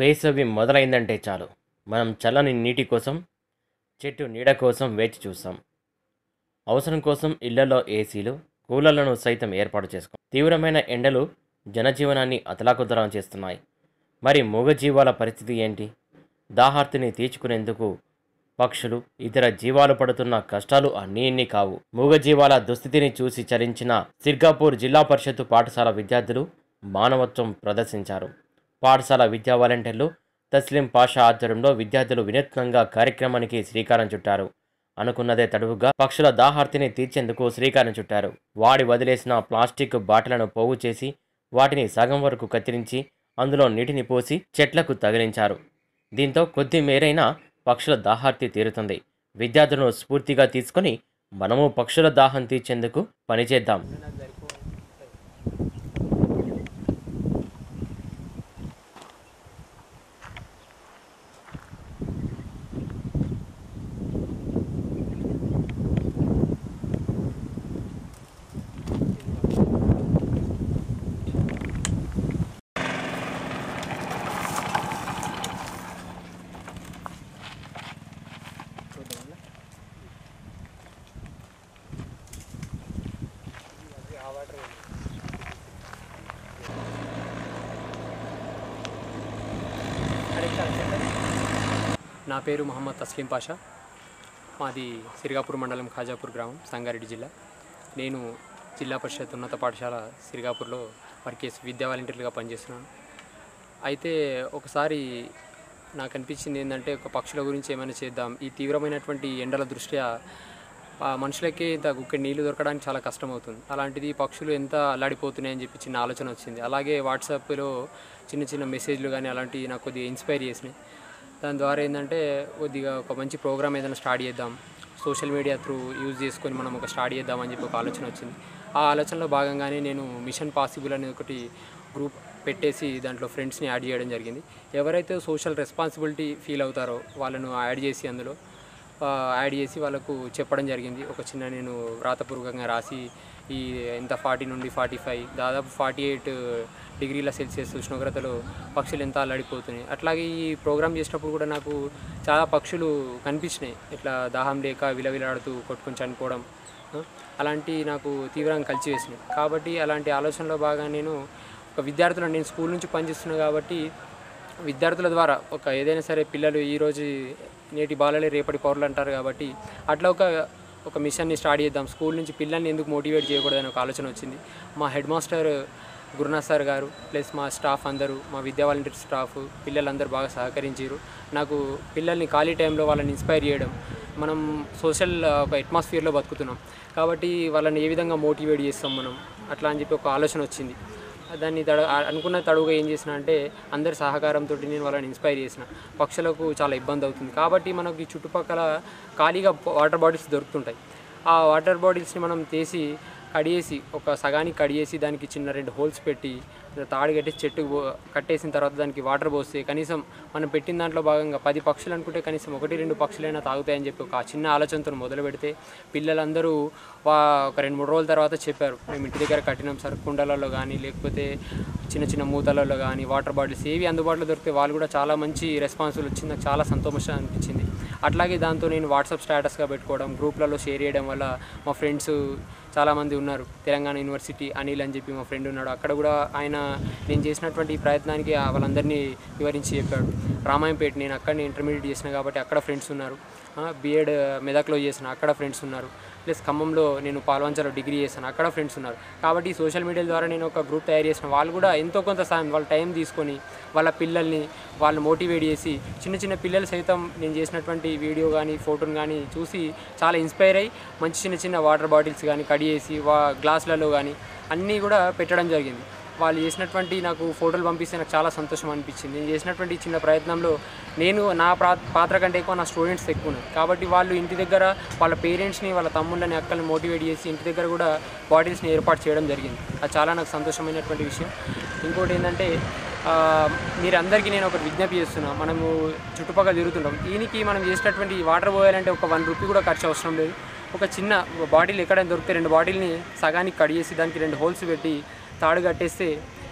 వేసవి మొదలైందంటే చాలు మనం చల్లని నీటి కోసం చెట్టు నీడ కోసం వేచి చూస్తాం అవసరం కోసం ఇళ్లలో ఏసీలు కూలర్లను సైతం ఏర్పాటు చేసుకో తీవ్రమైన ఎండలు జనజీవనాన్ని అతలాకుతలం చేస్తున్నాయి మరి మూగజీవాల పరిస్థితి ఏంటి దాహార్తిని తీర్చుకునేందుకు పక్షులు ఇతర జీవాలు పడుతున్న కష్టాలు అన్నీ ఇన్ని కావు మూగజీవాల దుస్థితిని చూసి చలించిన సిర్గాపూర్ జిల్లా పరిషత్తు పాఠశాల విద్యార్థులు మానవత్వం ప్రదర్శించారు పాఠశాల విద్యా వాలంటీర్లు తస్లిం పాషా ఆధ్వర్యంలో విద్యార్థులు వినూత్నంగా కార్యక్రమానికి శ్రీకారం చుట్టారు అనుకున్నదే తడువుగా పక్షుల దాహార్తిని తీర్చేందుకు శ్రీకారం చుట్టారు వాడి వదిలేసిన ప్లాస్టిక్ బాటిలను పోగు చేసి వాటిని సగం వరకు కత్తిరించి అందులో నీటిని పోసి చెట్లకు తగిలించారు దీంతో కొద్ది మేరైనా పక్షుల దాహార్తి తీరుతుంది విద్యార్థులను స్ఫూర్తిగా తీసుకొని మనము పక్షుల దాహం తీర్చేందుకు పనిచేద్దాం నా పేరు మహమ్మద్ తస్లీం పాషా మాది సిరిగాపూర్ మండలం ఖాజాపూర్ గ్రామం సంగారెడ్డి జిల్లా నేను జిల్లా పరిషత్ ఉన్నత పాఠశాల సిరిగాపూర్లో వర్క్ చేసి విద్యా వాలంటీర్లుగా పనిచేస్తున్నాను అయితే ఒకసారి నాకు అనిపించింది ఏంటంటే ఒక పక్షుల గురించి ఏమైనా చేద్దాం ఈ తీవ్రమైనటువంటి ఎండల దృష్ట్యా ఆ మనుషులకి ఇంత గుక్కె నీళ్లు దొరకడానికి చాలా కష్టం అవుతుంది అలాంటిది పక్షులు ఎంత అల్లాడిపోతున్నాయి అని చెప్పి చిన్న ఆలోచన వచ్చింది అలాగే వాట్సాప్లో చిన్న చిన్న మెసేజ్లు కానీ అలాంటివి నాకు కొద్దిగా ఇన్స్పైర్ చేసినాయి దాని ద్వారా ఏంటంటే కొద్దిగా ఒక మంచి ప్రోగ్రామ్ ఏదైనా స్టార్ట్ చేద్దాం సోషల్ మీడియా త్రూ యూజ్ చేసుకొని మనం ఒక స్టార్ట్ చేద్దామని చెప్పి ఒక ఆలోచన వచ్చింది ఆ ఆలోచనలో భాగంగానే నేను మిషన్ పాసిబుల్ అనే ఒకటి గ్రూప్ పెట్టేసి దాంట్లో ఫ్రెండ్స్ని యాడ్ చేయడం జరిగింది ఎవరైతే సోషల్ రెస్పాన్సిబిలిటీ ఫీల్ అవుతారో వాళ్ళను యాడ్ చేసి అందులో ఆ, యాడ్ చేసి వాళ్ళకు చెప్పడం జరిగింది ఒక చిన్న నేను వ్రాతపూర్వకంగా రాసి ఈ ఎంత ఫార్టీ నుండి ఫార్టీ ఫైవ్ దాదాపు ఫార్టీ ఎయిట్ డిగ్రీల సెల్సియస్ ఉష్ణోగ్రతలో పక్షులు ఎంత అల్లాడిపోతున్నాయి అట్లాగే ఈ ప్రోగ్రామ్ చేసినప్పుడు కూడా నాకు చాలా పక్షులు కనిపించినాయి ఇట్లా దాహం లేక విలవిలాడుతూ కొట్టుకొని చనిపోవడం ఆ, అలాంటి నాకు తీవ్రంగా కలిసి వేసినాయి కాబట్టి అలాంటి ఆలోచనలో బాగా నేను ఒక విద్యార్థులను నేను స్కూల్ నుంచి పనిచేస్తున్నా కాబట్టి విద్యార్థుల ద్వారా ఒక ఏదైనా సరే పిల్లలు ఈరోజు నేటి బాలలే రేపటి పౌరులు అంటారు కాబట్టి అట్లా ఒక ఒక మిషన్ని స్టార్ట్ చేద్దాం స్కూల్ నుంచి పిల్లల్ని ఎందుకు మోటివేట్ చేయకూడదని ఒక ఆలోచన వచ్చింది మా హెడ్ మాస్టర్ గురునాథ్ సార్ గారు ప్లస్ మా స్టాఫ్ అందరూ మా విద్యా వాలంటీర్ స్టాఫ్ పిల్లలందరూ బాగా సహకరించారు నాకు పిల్లల్ని ఖాళీ టైంలో వాళ్ళని ఇన్స్పైర్ చేయడం మనం సోషల్ ఒక అట్మాస్ఫియర్లో బతుకుతున్నాం కాబట్టి వాళ్ళని ఏ విధంగా మోటివేట్ చేస్తాం మనం అట్లా అని చెప్పి ఒక ఆలోచన వచ్చింది దాన్ని తడ అనుకున్న తడువుగా ఏం చేసిన అంటే అందరి సహకారంతో నేను వాళ్ళని ఇన్స్పైర్ చేసిన పక్షులకు చాలా ఇబ్బంది అవుతుంది కాబట్టి మనకి చుట్టుపక్కల ఖాళీగా వాటర్ బాటిల్స్ దొరుకుతుంటాయి ఆ వాటర్ బాటిల్స్ని మనం తీసి కడిగేసి ఒక సగానికి కడిగేసి దానికి చిన్న రెండు హోల్స్ పెట్టి తాడు కట్టేసి చెట్టుకు పో- కట్టేసిన తర్వాత దానికి వాటర్ పోస్తే కనీసం మనం పెట్టిన దాంట్లో భాగంగా పది పక్షులు అనుకుంటే కనీసం ఒకటి రెండు పక్షులైనా తాగుతాయని చెప్పి ఒక చిన్న ఆలోచనతో మొదలు పెడితే పిల్లలందరూ వా ఒక రెండు మూడు రోజుల తర్వాత చెప్పారు మేము ఇంటి దగ్గర కట్టినాం సార్ కుండలలో కానీ లేకపోతే చిన్న చిన్న మూతలలో కానీ వాటర్ బాటిల్స్ ఏవి అందుబాటులో దొరికితే వాళ్ళు కూడా చాలా మంచి రెస్పాన్సిబుల్ వచ్చింది నాకు చాలా సంతోషం అనిపించింది అట్లాగే దాంతో నేను వాట్సాప్ స్టేటస్గా పెట్టుకోవడం గ్రూప్లలో షేర్ చేయడం వల్ల మా ఫ్రెండ్స్ చాలామంది ఉన్నారు తెలంగాణ యూనివర్సిటీ అనిల్ అని చెప్పి మా ఫ్రెండ్ ఉన్నాడు అక్కడ కూడా ఆయన నేను చేసినటువంటి ఈ ప్రయత్నానికి ఆ వాళ్ళందరినీ వివరించి చెప్పాడు రామాయంపేట నేను అక్కడ ఇంటర్మీడియట్ చేసిన కాబట్టి అక్కడ ఫ్రెండ్స్ ఉన్నారు బీఎడ్ మెదక్లో చేసిన అక్కడ ఫ్రెండ్స్ ఉన్నారు ప్లస్ ఖమ్మంలో నేను పాల్వంచలో డిగ్రీ చేశాను అక్కడ ఫ్రెండ్స్ ఉన్నారు కాబట్టి ఈ సోషల్ మీడియా ద్వారా నేను ఒక గ్రూప్ తయారు చేసిన వాళ్ళు కూడా ఎంతో కొంత సాయం వాళ్ళ టైం తీసుకొని వాళ్ళ పిల్లల్ని వాళ్ళు మోటివేట్ చేసి చిన్న చిన్న పిల్లలు సైతం నేను చేసినటువంటి వీడియో కానీ ఫోటోని కానీ చూసి చాలా ఇన్స్పైర్ అయ్యి మంచి చిన్న చిన్న వాటర్ బాటిల్స్ కానీ కడిగేసి వా గ్లాసులలో కానీ అన్నీ కూడా పెట్టడం జరిగింది వాళ్ళు చేసినటువంటి నాకు ఫోటోలు పంపిస్తే నాకు చాలా సంతోషం అనిపించింది నేను చేసినటువంటి ఈ చిన్న ప్రయత్నంలో నేను నా ప్రా పాత్ర కంటే ఎక్కువ నా స్టూడెంట్స్ ఎక్కువ ఉన్నారు కాబట్టి వాళ్ళు ఇంటి దగ్గర వాళ్ళ పేరెంట్స్ని వాళ్ళ తమ్ముళ్ళని అక్కల్ని మోటివేట్ చేసి ఇంటి దగ్గర కూడా బాటిల్స్ని ఏర్పాటు చేయడం జరిగింది అది చాలా నాకు సంతోషమైనటువంటి విషయం ఇంకోటి ఏంటంటే ఆ, మీరందరికీ నేను ఒకటి విజ్ఞప్తి చేస్తున్నా మనము చుట్టుపక్కల తిరుగుతుంటాం దీనికి మనం చేసినటువంటి ఈ వాటర్ పోయాలంటే ఒక వన్ రూపీ కూడా ఖర్చు అవసరం లేదు ఒక చిన్న బాటిల్ ఎక్కడైనా దొరికితే రెండు బాటిల్ని సగానికి కడిగేసి దానికి రెండు హోల్స్ పెట్టి తాడు కట్టేస్తే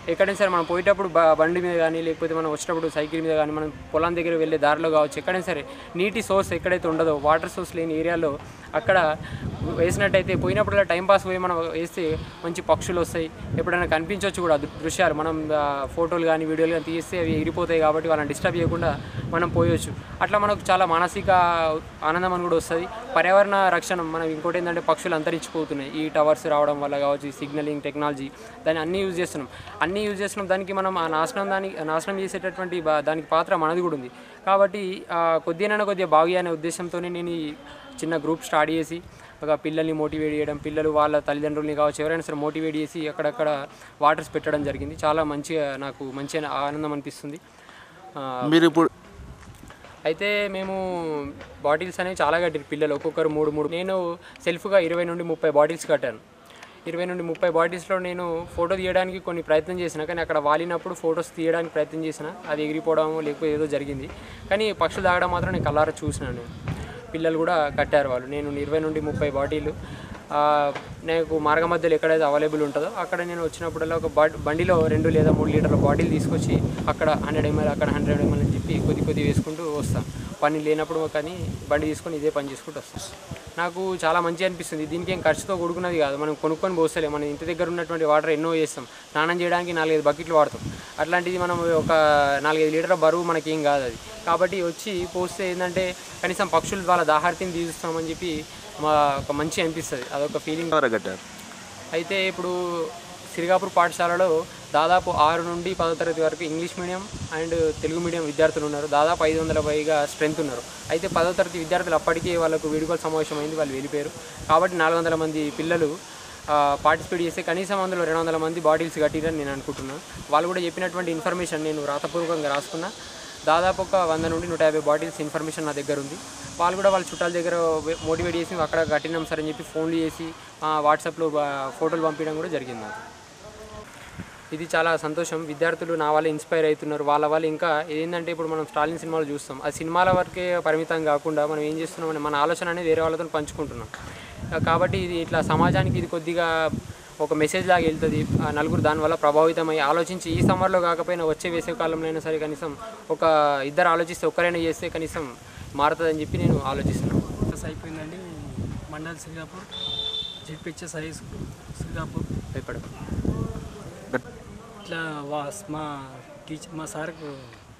ఎక్కడైనా సరే మనం పోయేటప్పుడు బ బండి మీద కానీ లేకపోతే మనం వచ్చినప్పుడు సైకిల్ మీద కానీ మనం పొలం దగ్గర వెళ్ళే దారిలో కావచ్చు ఎక్కడైనా సరే నీటి సోర్స్ ఎక్కడైతే ఉండదో వాటర్ సోర్స్ లేని ఏరియాలో అక్కడ వేసినట్టయితే పోయినప్పుడు టైం పాస్ పోయి మనం వేస్తే మంచి పక్షులు వస్తాయి ఎప్పుడైనా కనిపించవచ్చు కూడా దృ- దృశ్యాలు మనం ఆ, ఫోటోలు కానీ వీడియోలు కానీ తీస్తే అవి ఎగిరిపోతాయి కాబట్టి వాళ్ళని డిస్టర్బ్ చేయకుండా మనం పోయొచ్చు అట్లా మనకు చాలా మానసిక ఆనందం అని కూడా వస్తుంది పర్యావరణ రక్షణ మనం ఇంకోటి ఏంటంటే పక్షులు అంతరించిపోతున్నాయి ఈ టవర్స్ రావడం వల్ల కావచ్చు ఈ సిగ్నలింగ్ టెక్నాలజీ దాన్ని అన్నీ యూజ్ చేస్తున్నాం అన్నీ యూజ్ చేస్తున్నాం దానికి మనం ఆ నాశనం దానికి నాశనం చేసేటటువంటి బా- దానికి పాత్ర మనది కూడా ఉంది కాబట్టి కొద్దిగా కొద్దిగా బాగు అనే ఉద్దేశంతోనే నేను ఈ చిన్న గ్రూప్ స్టార్ట్ చేసి ఒక పిల్లల్ని మోటివేట్ చేయడం పిల్లలు వాళ్ళ తల్లిదండ్రులని కావచ్చు ఎవరైనా సరే మోటివేట్ చేసి అక్కడక్కడ వాటర్స్ పెట్టడం జరిగింది చాలా మంచిగా నాకు మంచి ఆనందం అనిపిస్తుంది ఆ, మీరు ఇప్పుడు అయితే మేము బాటిల్స్ అనేవి చాలా కట్టారు పిల్లలు ఒక్కొక్కరు మూడు మూడు నేను సెల్ఫ్గా ఇరవై నుండి ముప్పై బాటిల్స్ కట్టాను ఇరవై నుండి ముప్పై బాటిల్స్లో నేను ఫోటో తీయడానికి కొన్ని ప్రయత్నం చేసిన కానీ అక్కడ వాలినప్పుడు ఫొటోస్ తీయడానికి ప్రయత్నం చేసిన అది ఎగిరిపోవడం లేకపోతే ఏదో జరిగింది కానీ పక్షులు తాగడం మాత్రం నేను కళ్ళారా చూసినాను నేను పిల్లలు కూడా కట్టారు వాళ్ళు నేను ఇరవై నుండి ముప్పై బాటిల్ నాకు మార్గ మధ్యలో ఎక్కడైతే అవైలబుల్ ఉంటుందో అక్కడ నేను వచ్చినప్పుడల్లా ఒక బా బండిలో రెండు లేదా మూడు లీటర్ల బాటిల్ తీసుకొచ్చి అక్కడ హండ్రెడ్ ఎంఎల్ అక్కడ హండ్రెడ్ ఎంఎల్ అని చెప్పి కొద్ది కొద్ది వేసుకుంటూ వస్తాను పని లేనప్పుడు కానీ బండి తీసుకొని ఇదే పని చేసుకుంటూ వస్తాను నాకు చాలా మంచి అనిపిస్తుంది దీనికి ఏం ఖర్చుతో కూడుకున్నది కాదు మనం కొనుక్కొని పోస్తలే మన ఇంటి దగ్గర ఉన్నటువంటి వాటర్ ఎన్నో చేస్తాం స్నానం చేయడానికి నాలుగైదు బకెట్లు వాడతాం అట్లాంటిది మనం ఒక నాలుగైదు లీటర్ల బరువు మనకేం కాదు అది కాబట్టి వచ్చి పోస్తే ఏంటంటే కనీసం పక్షులు వాళ్ళ దాహార్తిని తీరుస్తామని చెప్పి మా ఒక మంచి అనిపిస్తుంది అదొక ఫీలింగ్ ఎవరు కట్టారు అయితే ఇప్పుడు సిరిగాపూర్ పాఠశాలలో దాదాపు ఆరు నుండి పదో తరగతి వరకు English medium and Telugu medium విద్యార్థులు ఉన్నారు దాదాపు ఐదు వందల పైగా స్ట్రెంత్ ఉన్నారు అయితే పదో తరగతి విద్యార్థులు అప్పటికే వాళ్ళకు వీడుకోలు సమావేశం అయింది వాళ్ళు వెళ్ళిపోయారు కాబట్టి నాలుగు వందల మంది పిల్లలు పార్టిసిపేట్ చేస్తే కనీసం అందులో రెండు వందల మంది బాటిల్స్ కట్టిరని నేను అనుకుంటున్నాను వాళ్ళు కూడా చెప్పినటువంటి ఇన్ఫర్మేషన్ నేను రాతపూర్వకంగా రాసుకున్నా దాదాపు ఒక వంద నుండి నూట యాభై బాటిల్స్ ఇన్ఫర్మేషన్ నా దగ్గర ఉంది వాళ్ళు కూడా వాళ్ళ చుట్టాల దగ్గర మోటివేట్ చేసి అక్కడ కట్టినాం సార్ అని చెప్పి ఫోన్లు చేసి ఆ, వాట్సాప్లో బా- ఫోటోలు పంపించడం కూడా జరిగింది నాకు ఇది చాలా సంతోషం విద్యార్థులు నా వల్ల ఇన్స్పైర్ అవుతున్నారు వాళ్ళ వల్ల ఇంకా ఏంటంటే ఇప్పుడు మనం స్టాలిన్ సినిమాలు చూస్తాం ఆ సినిమాల వరకే పరిమితం కాకుండా మనం ఏం చేస్తున్నాం అంటే మన ఆలోచన అనేది వేరే వాళ్ళతో పంచుకుంటున్నాం ఆ, కాబట్టి ఇది ఇట్లా సమాజానికి ఇది కొద్దిగా ఒక మెసేజ్ లాగా వెళ్తుంది ఆ నలుగురు దానివల్ల ప్రభావితమై ఆలోచించి ఈ సమ్మర్లో కాకపోయినా వచ్చే వేసవి కాలంలో అయినా సరే కనీసం ఒక ఇద్దరు ఆలోచిస్తే ఒక్కరైనా చేస్తే కనీసం మారుతుందని చెప్పి నేను ఆలోచిస్తున్నాను క్లాస్ అయిపోయిందండి mandal Singapur GPHS high school Singapur భయపడకు ఇట్లా వా మా టీచర్ మా సార్కు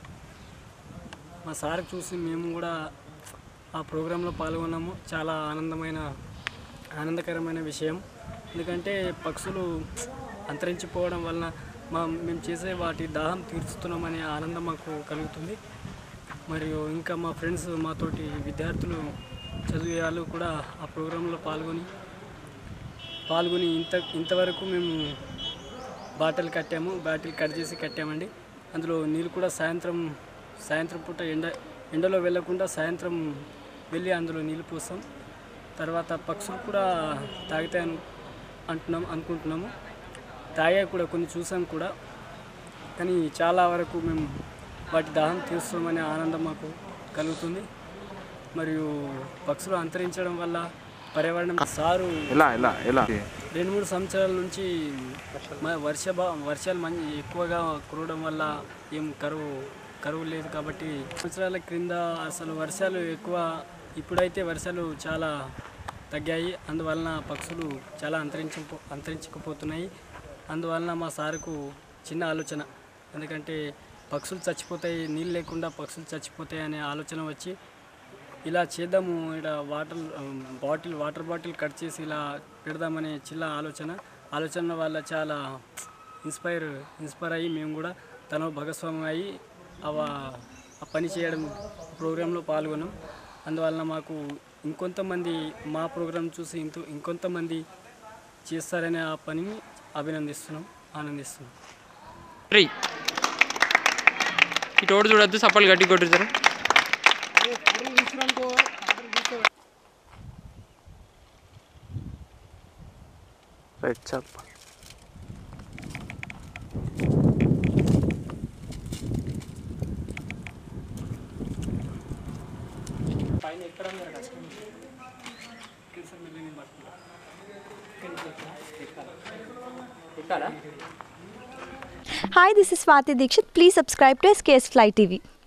మా సార్ చూసి మేము కూడా ఆ ప్రోగ్రాంలో పాల్గొన్నాము చాలా ఆనందమైన ఆనందకరమైన విషయం ఎందుకంటే పక్షులు అంతరించిపోవడం వలన మా మేము చేసే వాటి దాహం తీర్చుతున్నామనే ఆనందం మాకు కలుగుతుంది మరియు ఇంకా మా ఫ్రెండ్స్ మాతోటి విద్యార్థులు చదివే వాళ్ళు కూడా ఆ ప్రోగ్రాంలో పాల్గొని పాల్గొని ఇంత ఇంతవరకు మేము బాటిల్ కట్టాము బాటిల్ కట్ చేసి కట్టామండి అందులో నీళ్ళు కూడా సాయంత్రం సాయంత్రం పూట ఎండ ఎండలో వెళ్ళకుండా సాయంత్రం వెళ్ళి అందులో నీళ్ళు పోస్తాం తర్వాత పక్షులు కూడా తాగుతాయి అను అంటున్నాం అనుకుంటున్నాము తాగా కూడా కొన్ని చూసాం కూడా కానీ చాలా వరకు మేము వాటి దాహం తీరుస్తామనే ఆనందం మాకు కలుగుతుంది మరియు పక్షులు అంతరించడం వల్ల పర్యావరణం సారు ఎలా ఎలా ఎలా రెండు మూడు సంవత్సరాల నుంచి మ- వర్ష బా- వర్షాలు మంచి ఎక్కువగా కురవడం వల్ల ఏం కరువు కరువు లేదు కాబట్టి సంవత్సరాల క్రింద అసలు వర్షాలు ఎక్కువ ఇప్పుడైతే వర్షాలు చాలా తగ్గాయి అందువలన పక్షులు చాలా అంతరించిపో అంతరించకపోతున్నాయి అందువలన మా సారుకు చిన్న ఆలోచన ఎందుకంటే పక్షులు చచ్చిపోతాయి నీళ్ళు లేకుండా పక్షులు చచ్చిపోతాయి అనే ఆలోచన వచ్చి ఇలా చేద్దాము ఇక్కడ water bottle water bottle cut చేసి ఇలా పెడదామనే చిన్న ఆలోచన ఆలోచన వల్ల చాలా ఇన్స్పైర్ ఇన్స్పైర్ అయ్యి మేము కూడా తన భాగస్వామ్యం అయ్యి అవ ఆ పని చేయడం ప్రోగ్రాంలో పాల్గొన్నాం అందువలన మాకు ఇంకొంతమంది మా ప్రోగ్రాం చూసి ఇంత ఇంకొంతమంది చేస్తారనే ఆ పనిని అభినందిస్తున్నాం ఆనందిస్తున్నాం రీ ఇటు ఓడి చూడొద్దు సప్పలు గట్టి కొట్టుతారు రైట్ చాలు పైన ఎక్కడం మీరు కష్టం కింద మెల్లిని పట్టుకుంటాం ఎక్కాలా Hi, this is Swati Dikshit. Please subscribe to SKS Fly TV.